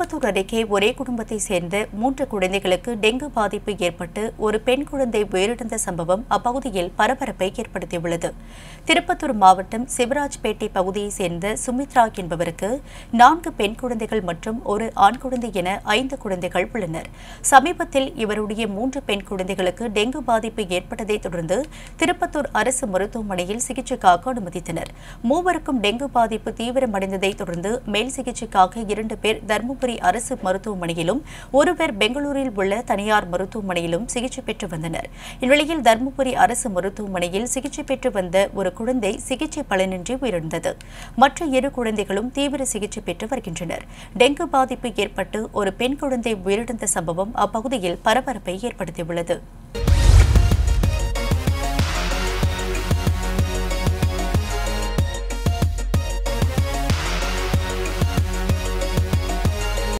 திருப்பத்தூர் அருகே ஒரே குடும்பத்தை சேர்ந்த மூன்று குழந்தைகளுக்கு டெங்கு பாதிப்பு ஏற்பட்டு ஒரு பெண் குழந்தை உயிரிழந்த சம்பவம் அப்பகுதியில் பரபரப்பை ஏற்படுத்தியுள்ளது திருப்பத்தூர் மாவட்டம் சிவராஜ்பேட்டை பகுதியைச் சேர்ந்த சுமித்ரா என்பவருக்கு நான்கு பெண் குழந்தைகள் மற்றும் ஒரு ஆண் குழந்தை என ஐந்து குழந்தைகள் உள்ளனர் சமீபத்தில் இவருடைய மூன்று பெண் குழந்தைகளுக்கு டெங்கு பாதிப்பு ஏற்பட்டதைத் தொடர்ந்து திருப்பத்தூர் அரசு மருத்துவமனையில் சிகிச்சைக்காக அனுமதித்தனர் மூவருக்கும் டெங்கு பாதிப்பு தீவிரமடைந்ததைத் தொடர்ந்து மேல் சிகிச்சைக்காக இரண்டு பேர் தருமபுரி அரசு மருத்துவமனையிலும் ஒருவர் பெங்களூரில் உள்ள தனியார் மருத்துவமனையிலும் சிகிச்சை பெற்று வந்தனர் இந்நிலையில் தருமபுரி அரசு மருத்துவமனையில் சிகிச்சை பெற்று வந்த ஒரு குழந்தை சிகிச்சை பலனின்றி உயிரிழந்தது மற்ற இரு குழந்தைகளும் தீவிர சிகிச்சை பெற்று வருகின்றனர் டெங்கு பாதிப்பு ஏற்பட்டு ஒரு பெண் குழந்தை உயிரிழந்த சம்பவம் அப்பகுதியில் பரபரப்பை ஏற்படுத்தியுள்ளது